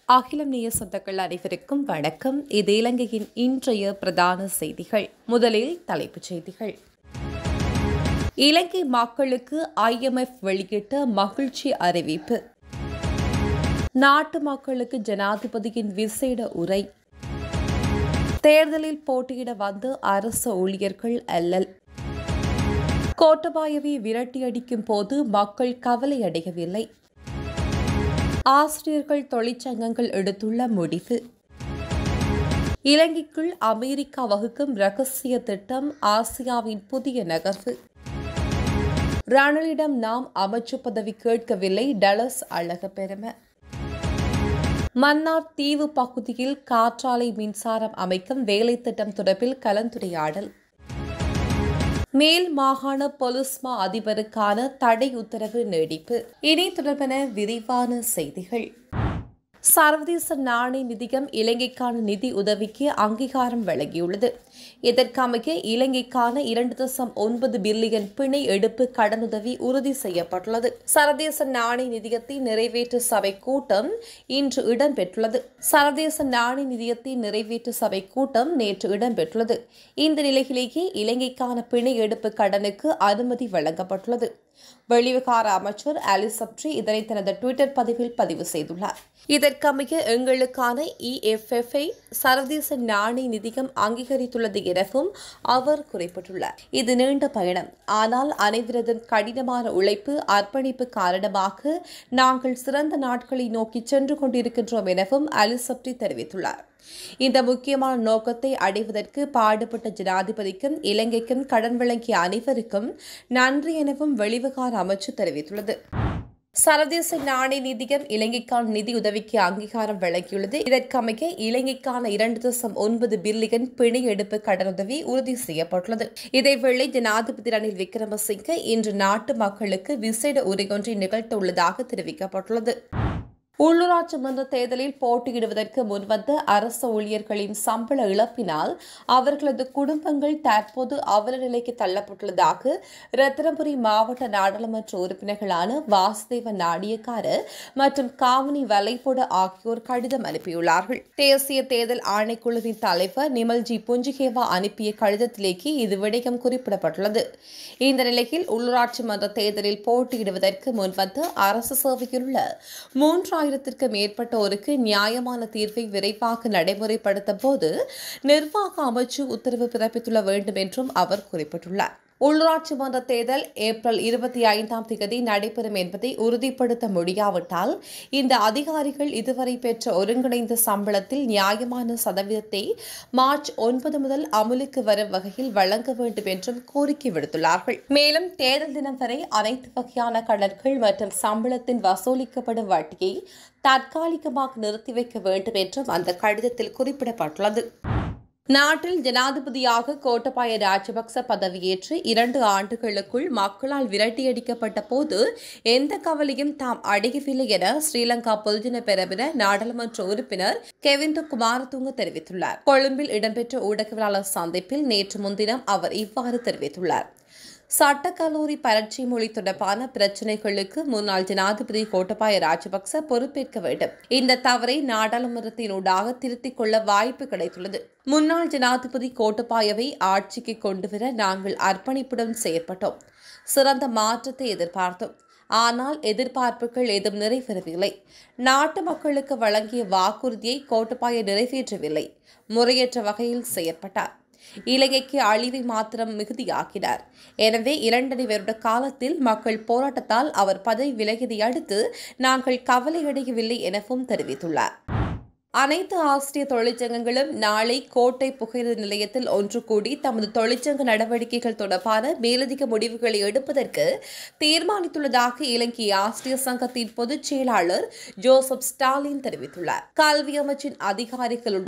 அகிலம் நேய சொந்தங்கள் அனைவருக்கும் வணக்கம் இது இலங்கையின் இன்றைய பிரதான செய்திகள் முதலில் தலைப்புச் செய்திகள் இலங்கை மக்களுக்கு ஐஎம்எஃப் வெளியிட்ட மகிழ்ச்சி அறிவிப்பு நாட்டு மக்களுக்கு ஜனாதிபதியின் விசேட உரை தேர்தலில் போட்டியிட வந்த அரசு ஊழியர்கள் அல்லல் கோட்டபாயவை விரட்டியடிக்கும் போது மக்கள் கவலை அடையவில்லை ஆசிரியர்கள் தொழிற்சங்கங்கள் எடுத்துள்ள முடிவு இலங்கைக்குள் அமெரிக்கா வகுக்கும் ரகசிய திட்டம் ஆசியாவின் புதிய நகர்வு ரணிலிடம் நாம் அமைச்சு பதவி கேட்கவில்லை டலஸ் அழக பெருமை மன்னார் தீவு பகுதியில் காற்றாலை மின்சாரம் அமைக்கும் வேலை திட்டம் தொடர்பில் கலந்துரையாடல் மேல் மாகாண பொலிஸ்மா அதிபருக்கான தடை உத்தரவு நீடிப்பு இனி தொடர்பான விரிவான செய்திகள் சர்வதேச நாணய நிதியம் இலங்கைக்கான நிதி உதவிக்கு அங்கீகாரம் வழங்கியுள்ளது இதற்கமைய இலங்கைக்கான இரண்டு தசம் ஒன்பது பில்லியன் பிணை எடுப்பு கடனுதவி உறுதி செய்யப்பட்டுள்ளது சர்வதேச நாணய நிதியத்தின் நிறைவேற்று சபை கூட்டம் இன்று இடம்பெற்றுள்ளது சர்வதேச நாணய நிதியத்தின் நிறைவேற்று சபை கூட்டம் நேற்று இடம்பெற்றுள்ளது இந்த நிலையிலேயே இலங்கைக்கான பிணை எடுப்பு கடனுக்கு அனுமதி வழங்கப்பட்டுள்ளது வெளிவிகார அமைச்சர் அலிசப்ரி இதனை தனது டுவிட்டர் பதிவில் பதிவு செய்துள்ளார் இதற்கமைய எங்களுக்கான இஎஃப்எஃப்ஐ சர்வதேச நாணய நிதியம் அங்கீகரித்துள்ளது எனவும் அவர் குறிப்பிட்டுள்ளார் இது நீண்ட பயணம் ஆனால் அனைவரதும் கடினமான உழைப்பு அர்ப்பணிப்பு காரணமாக நாங்கள் சிறந்த நாட்களை நோக்கி சென்று கொண்டிருக்கின்றோம் எனவும் அலிசப்ரி தெரிவித்துள்ளார் இந்த முக்கியமான நோக்கத்தை அடைவதற்கு பாடுபட்ட ஜனாதிபதிக்கும் இலங்கைக்கும் கடன் வழங்கிய அனைவருக்கும் நன்றி எனவும் வெளிவிகார அமைச்சு தெரிவித்துள்ளது சர்வதேச நாணய நிதியம் இலங்கைக்கான நிதி உதவிக்கு அங்கீகாரம் வழங்கியுள்ளது இதற்கமைய இலங்கைக்கான இரண்டு தசம் ஒன்பது பில்லியன் பிணை எடுப்பு கடனுதவி உறுதி செய்யப்பட்டுள்ளது இதேவேளை ஜனாதிபதி ரணில் விக்ரமசிங்கே இன்று நாட்டு மக்களுக்கு விசேட உரையொன்றை நிகழ்த்த உள்ளதாக தெரிவிக்கப்பட்டுள்ளது உள்ளூராட்சி மன்ற தேர்தலில் போட்டியிடுவதற்கு முன்வந்த அரசு ஊழியர்களின் சம்பள இழப்பினால் அவர்களது குடும்பங்கள் தற்போது அவல நிலைக்கு தள்ளப்பட்டுள்ளதாக ரத்தினபுரி மாவட்ட நாடாளுமன்ற உறுப்பினர்களான வாசுதேவ நாணயக்காரர் மற்றும் காமினி வலைப்போடு ஆகியோர் கடிதம் அனுப்பியுள்ளார்கள் தேசிய தேர்தல் ஆணைக்குழுவின் தலைவர் நிமல்ஜி புஞ்சிகேவா அனுப்பிய கடிதத்திலேயே இது விடயம் குறிப்பிடப்பட்டுள்ளது இந்த நிலையில் உள்ளூராட்சி மன்ற தேர்தலில் போட்டியிடுவதற்கு முன்வந்த அரசு சேவையில் உள்ள மூன்றாயிரம் ஆயிரத்திற்கு மேற்பட்டோருக்கு நியாயமான தீர்வை விரைவாக நடைமுறைப்படுத்த போது நிர்வாக அமைச்சு உத்தரவு பிறப்பித்துள்ள வேண்டும் என்றும் அவர் குறிப்பிட்டுள்ளார் உள்ளூராட்சி மன்ற தேர்தல் ஏப்ரல் இருபத்தி ஐந்தாம் தேதி நடைபெறும் என்பதை உறுதிப்படுத்த முடியாவிட்டால் இந்த அதிகாரிகள் இதுவரை பெற்ற ஒருங்கிணைந்த சம்பளத்தில் நியாயமான சதவீதத்தை மார்ச் ஒன்பது முதல் அமலுக்கு வரும் வகையில் வழங்க வேண்டும் என்றும் கோரிக்கை விடுத்துள்ளார்கள் மேலும் தேர்தல் தினம் வரை அனைத்து வகையான கடன்கள் மற்றும் சம்பளத்தின் வசூலிக்கப்படும் வட்டியை தற்காலிகமாக நிறுத்தி வைக்க வேண்டும் என்றும் அந்த கடிதத்தில் குறிப்பிடப்பட்டுள்ளது நாட்டில் ஜனாதிபதியாக கோட்டபாய ராஜபக்ச பதவியேற்று இரண்டு ஆண்டுகளுக்குள் மக்களால் விரட்டியடிக்கப்பட்ட போது எந்த கவலையும் தாம் அடையவில்லை என ஸ்ரீலங்கா பொதுஜன பெரவின நாடாளுமன்ற உறுப்பினர் கெவிந்து குமாரதுங்க தெரிவித்துள்ளார் கொழும்பில் இடம்பெற்ற ஊடகவியலாளர் சந்திப்பில் நேற்று முன்தினம் அவர் இவ்வாறு தெரிவித்துள்ளார் சட்டக்கல்லூரி பரட்சி மொழி தொடர்பான பிரச்சினைகளுக்கு முன்னாள் ஜனாதிபதி கோட்டபாய ராஜபக்ச பொறுப்பேற்க வேண்டும் இந்த தவறை நாடாளுமன்றத்தினூடாக திருத்திக் கொள்ள வாய்ப்பு கிடைத்துள்ளது முன்னாள் ஜனாதிபதி கோட்டபாயவை ஆட்சிக்கு கொண்டுவர நாங்கள் அர்ப்பணிப்புடன் செயற்பட்டோம் சிறந்த மாற்றத்தை எதிர்பார்த்தோம் ஆனால் எதிர்பார்ப்புகள் ஏதும் நிறைவேறவில்லை நாட்டு மக்களுக்கு வழங்கிய வாக்குறுதியை கோட்டபாய நிறைவேற்றவில்லை முறையற்ற வகையில் செயற்பட்டார் இலங்கைக்கு அழிவை மாத்திரம் மிகுதியாக்கினார் எனவே இரண்டரை வருட காலத்தில் மக்கள் போராட்டத்தால் அவர் பதவி விலகியதை அடுத்து நாங்கள் கவலையடையவில்லை எனவும் தெரிவித்துள்ளார் அனைத்து ஆசிரியர் தொழிற்சங்கங்களும் நாளை கோட்டை புகையிரத நிலையத்தில் ஒன்று கூடி தமது தொழிற்சங்க நடவடிக்கைகள் தொடர்பான மேலதிக முடிவுகளை எடுப்பதற்கு தீர்மானித்துள்ளதாக இலங்கை ஆசிரியர் சங்கத்தின் பொதுச் செயலாளர் ஜோசப் ஸ்டாலின் தெரிவித்துள்ளார் கல்வி அமைச்சின் அதிகாரிகளுடன்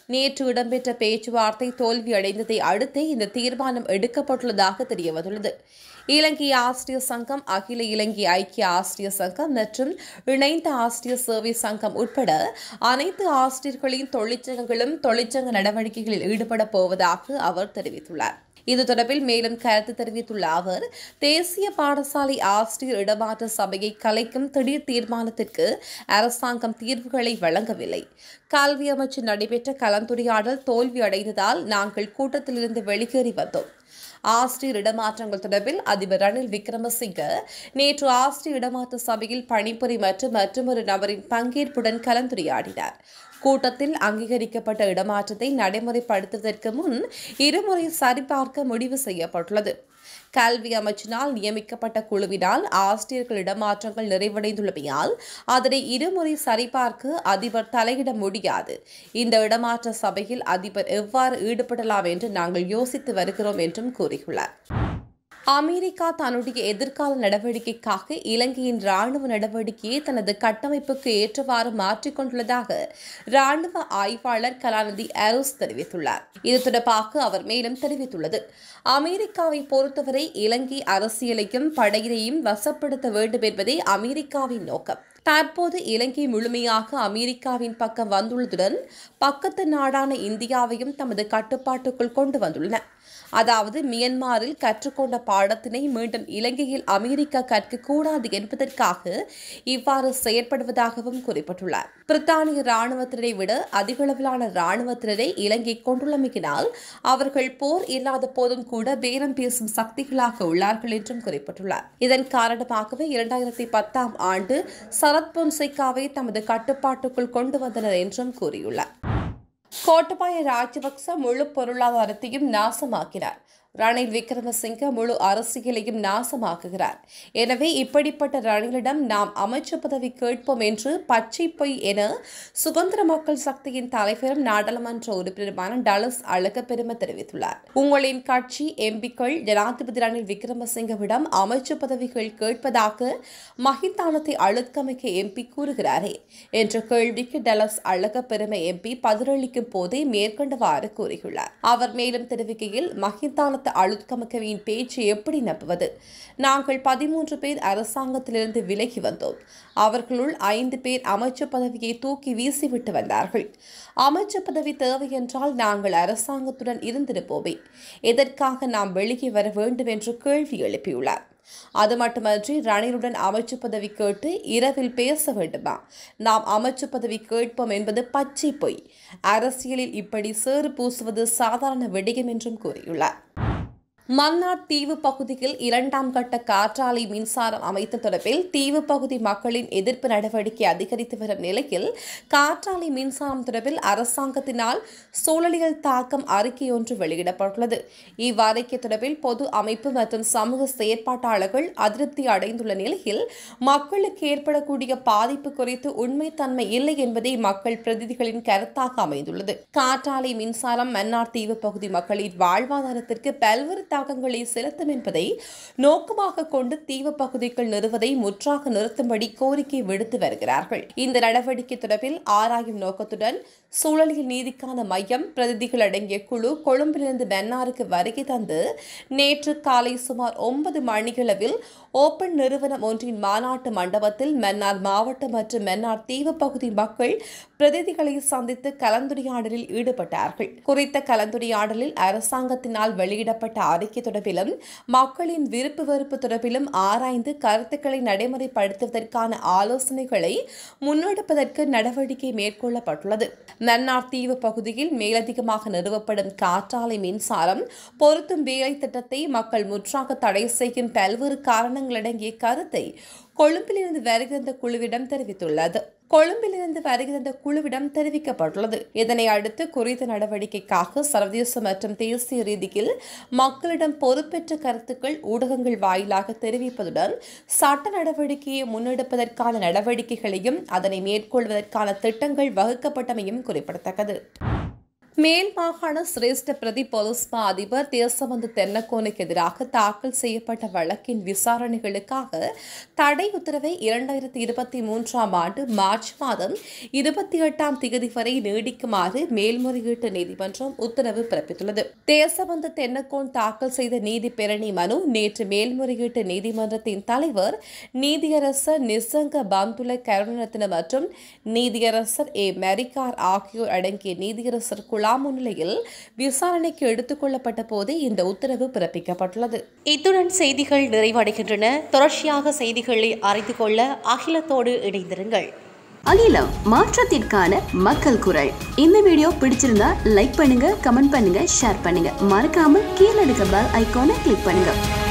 நேற்று இடம்பெற்ற பேச்சுவார்த்தை தோல்வியடைந்ததை அடுத்தே இந்த தீர்மானம் எடுக்கப்பட்டுள்ளதாக தெரியவந்துள்ளது இலங்கை ஆசிரியர் சங்கம் அகில இலங்கை ஐக்கிய ஆசிரியர் சங்கம் மற்றும் இணைந்த ஆசிரியர் சேவை சங்கம் உட்பட அனைத்து ஆசிரியர்களின் தொழிற்சங்கங்களும் தொழிற்சங்க நடவடிக்கைகளில் ஈடுபட போவதாக அவர் தெரிவித்துள்ளார் இது தொடர்பில் மேலும் கருத்து தெரிவித்துள்ள அவர் தேசிய பாடசாலை ஆசிரியர் இடமாற்ற சபையை கலைக்கும் திடீர் தீர்மானத்திற்கு அரசாங்கம் தீர்வுகளை வழங்கவில்லை கல்வி அமைச்சு நடைபெற்ற கலந்துரையாடல் தோல்வியடைந்ததால் நாங்கள் கூட்டத்திலிருந்து வெளியேறி வந்தோம் ஆசிரியர் இடமாற்றங்கள் தொடர்பில் அதிபர் ரணில் விக்ரமசிங்க நேற்று ஆசிரியர் இடமாற்ற சபையில் பணிபுரி மற்றும் மற்றொரு நபரின் பங்கேற்புடன் கலந்துரையாடினார் கூட்டத்தில் அங்கீகரிக்கப்பட்ட இடமாற்றத்தை நடைமுறைப்படுத்துவதற்கு முன் இருமுறை சரிபார்க்க முடிவு செய்யப்பட்டுள்ளது கல்வி அமைச்சினால் நியமிக்கப்பட்ட குழுவினால் ஆசிரியர்கள் இடமாற்றங்கள் நிறைவடைந்துள்ளமையால் அதனை இருமுறை சரிபார்க்க அதிபர் தலையிட முடியாது இந்த இடமாற்ற சபையில் அதிபர் எவ்வாறு ஈடுபடலாம் என்று நாங்கள் யோசித்து வருகிறோம் என்றும் கூறியுள்ளார் அமெரிக்கா தன்னுடைய எதிர்கால நடவடிக்கைக்காக இலங்கையின் ராணுவ நடவடிக்கையை தனது கட்டமைப்புக்கு ஏற்றவாறு மாற்றிக்கொண்டுள்ளதாக ராணுவ ஆய்வாளர் கலாநிதி அரோஸ் தெரிவித்துள்ளார் இது தொடர்பாக அவர் மேலும் தெரிவித்துள்ளது அமெரிக்காவை பொறுத்தவரை இலங்கை அரசியலையும் படையினையும் வசப்படுத்த வேண்டும் என்பதே அமெரிக்காவின் நோக்கம் தற்போது இலங்கை முழுமையாக அமெரிக்காவின் பக்கம் வந்துள்ளதுடன் பக்கத்து நாடான இந்தியாவையும் தமது கட்டுப்பாட்டுக்குள் கொண்டு வந்துள்ளன அதாவது மியன்மாரில் கற்றுக்கொண்ட பாடத்தினை மீண்டும் இலங்கையில் அமெரிக்கா கற்கக்கூடாது என்பதற்காக இவ்வாறு செயற்படுவதாகவும் குறிப்பிட்டுள்ளார் பிரித்தானிய ராணுவத்தினரை விட அதிகளவிலான ராணுவத்தினரை இலங்கை கொண்டுள்ளமையினால் அவர்கள் போர் இல்லாத போதும் கூட பேரம் பேசும் சக்திகளாக உள்ளார்கள் என்றும் குறிப்பிட்டுள்ளார் இதன் காரணமாகவே இரண்டாயிரத்தி பத்தாம் ஆண்டு சரத் பொன்சேகாவை தமது கட்டுப்பாட்டுக்குள் கொண்டு வந்தனர் என்றும் கூறியுள்ளார் கோட்டபாய ராஜபக்ச முழு பொருளாதாரத்தையும் நாசமாக்கினார் ரணில் விக்ரமசிங்க முழு அரசியலையும் நாசமாக்குகிறார் எனவே இப்படிப்பட்ட ரணிலிடம் நாம் அமைச்சு பதவி கேட்போம் என்று பச்சை பொய் என சுதந்திர மக்கள் சக்தியின் தலைவரும் நாடாளுமன்ற உறுப்பினருமான டலஸ் அழகப்பெரும தெரிவித்துள்ளார் உங்களின் கட்சி எம்பிக்கள் ஜனாதிபதி ரணில் விக்ரமசிங்கவிடம் அமைச்சு பதவிகள் கேட்பதாக மகிந்தானத்தை அழுத்தமைக்க எம்பி கூறுகிறாரே என்ற கேள்விக்கு டலஸ் அழகப்பெரும எம்பி பதிலளிக்கும் போதே மேற்கண்டவாறு கூறியுள்ளார் அவர் மேலும் தெரிவிக்கையில் மகிந்தானத்தை அழுத்கமக்கவின் பேச்சு எப்படி நம்புவது நாங்கள் பதிமூன்று பேர் அரசாங்கத்திலிருந்து விலகி வந்தோம் அவர்களுள் ஐந்து பேர் அமைச்சு பதவியை தூக்கி வீசிவிட்டு வந்தார்கள் அமைச்சு பதவி தேவை என்றால் நாங்கள் அரசாங்கத்துடன் இருந்திருப்போமே எதற்காக நாம் வெளியே வர வேண்டும் என்று கேள்வி எழுப்பியுள்ளார் அது மட்டுமன்றி ரணிலுடன் அமைச்சு பதவி கேட்டு இரவில் பேச வேண்டுமா நாம் அமைச்சு பதவி கேட்போம் என்பது பச்சை பொய் அரசியலில் இப்படி சேறு பூசுவது சாதாரண விடயம் என்றும் கூறியுள்ளார் மன்னார் தீவு பகுதியில் இரண்டாம் கட்ட காற்றாலை மின்சாரம் அமைத்த தொடர்பில் தீவு பகுதி மக்களின் எதிர்ப்பு நடவடிக்கை அதிகரித்து வரும் நிலையில் காற்றாலை மின்சாரம் தொடர்பில் அரசாங்கத்தினால் சூழலியல் தாக்கம் அறிக்கை ஒன்று வெளியிடப்பட்டுள்ளது இவ்வறிக்கை தொடர்பில் பொது அமைப்பு மற்றும் சமூக செயற்பாட்டாளர்கள் அதிருப்தி அடைந்துள்ள நிலையில் மக்களுக்கு ஏற்படக்கூடிய பாதிப்பு குறித்து உண்மைத்தன்மை இல்லை என்பதே மக்கள் பிரதிநிதிகளின் கருத்தாக அமைந்துள்ளது காற்றாலை மின்சாரம் மன்னார் தீவு பகுதி மக்களின் வாழ்வாதாரத்திற்கு பல்வேறு தாக்கங்களை செலுத்தும் என்பதை நோக்கமாக கொண்டு தீவு பகுதிக்குள் நிறுவதை முற்றாக நிறுத்தும்படி கோரிக்கை விடுத்து வருகிறார்கள் இந்த நடவடிக்கை தொடர்பில் ஆராயும் நோக்கத்துடன் சூழலியல் நீதிக்கான மையம் பிரதிநிதிகள் அடங்கிய குழு கொழும்பிலிருந்து மன்னாருக்கு வருகை தந்து நேற்று காலை சுமார் ஒன்பது மணியளவில் ஓபன் நிறுவனம் ஒன்றின் மாநாட்டு மண்டபத்தில் மன்னார் மாவட்டம் மற்றும் மன்னார் தீவு பகுதி மக்கள் பிரதிநிதிகளை சந்தித்து கலந்துரையாடலில் ஈடுபட்டார்கள் குறித்த கலந்துரையாடலில் அரசாங்கத்தினால் வெளியிடப்பட்ட அறிக்கை தொடர்பிலும் மக்களின் விருப்பு வெறுப்பு தொடர்பிலும் ஆராய்ந்து கருத்துக்களை நடைமுறைப்படுத்துவதற்கான ஆலோசனைகளை முன்னெடுப்பதற்கு நடவடிக்கை மேற்கொள்ளப்பட்டுள்ளது மன்னார் தீவு பகுதியில் மேலதிகமாக நிறுவப்படும் காற்றாலை மின்சாரம் பொருத்தும் வேலை திட்டத்தை மக்கள் முற்றாக தடை செய்யும் பல்வேறு காரணங்களடங்கிய கருத்தை கொழும்பிலிருந்து வருகின்ற குழுவிடம் தெரிவித்துள்ளது கொழும்பிலிருந்து வருகின்ற குழுவிடம் தெரிவிக்கப்பட்டுள்ளது இதனை அடுத்து குறித்த நடவடிக்கைக்காக சர்வதேச மற்றும் தேசிய ரீதியில் மக்களிடம் பொறுப்பேற்ற கருத்துக்கள் ஊடகங்கள் வாயிலாக தெரிவிப்பதுடன் சட்ட நடவடிக்கையை முன்னெடுப்பதற்கான நடவடிக்கைகளையும் அதனை மேற்கொள்வதற்கான திட்டங்கள் வகுக்கப்பட்டமையும் குறிப்பிடத்தக்கது மேல் மாகாண சிரேஷ்ட பிரதி போலீஸ் மா அதிபர் தேசபந்து தென்னக்கோனுக்கு எதிராக தாக்கல் செய்யப்பட்ட வழக்கின் விசாரணைகளுக்காக தடை உத்தரவை இரண்டாயிரத்தி இருபத்தி மூன்றாம் ஆண்டு மார்ச் மாதம் இருபத்தி எட்டாம் தேதி வரை நீடிக்குமாறு மேல்முறையீட்டு நீதிமன்றம் உத்தரவு பிறப்பித்துள்ளது தேசபந்து தென்னக்கோன் தாக்கல் செய்த நீதி பேரணி மனு நேற்று மேல்முறையீட்டு நீதிமன்றத்தின் தலைவர் நீதியரசர் நிசங்க பந்துல கருணரத்ன மற்றும் நீதியரசர் ஏ மெரிகார் ஆகியோர் அடங்கிய நீதியரசர் குழா முன்னிலையில் விசாரணைக்கு எடுத்துக் கொள்ளப்பட்ட போதே இந்த உத்தரவு பிறப்பிக்கப்பட்டுள்ளது இத்துடன் செய்திகள் நிறைவடைகின்றன தொடர்ச்சியாக செய்திகளை அறிந்து கொள்ள அகிலத்தோடு இணைந்திருங்கள் அகிலம் மாற்றத்திற்கான மக்கள் குரல் இந்த வீடியோ பிடிச்சிருந்தா லைக் பண்ணுங்க கமெண்ட் பண்ணுங்க ஷேர் பண்ணுங்க மறக்காம கீழே இருக்க பெல் ஐகானை கிளிக் பண்ணுங்க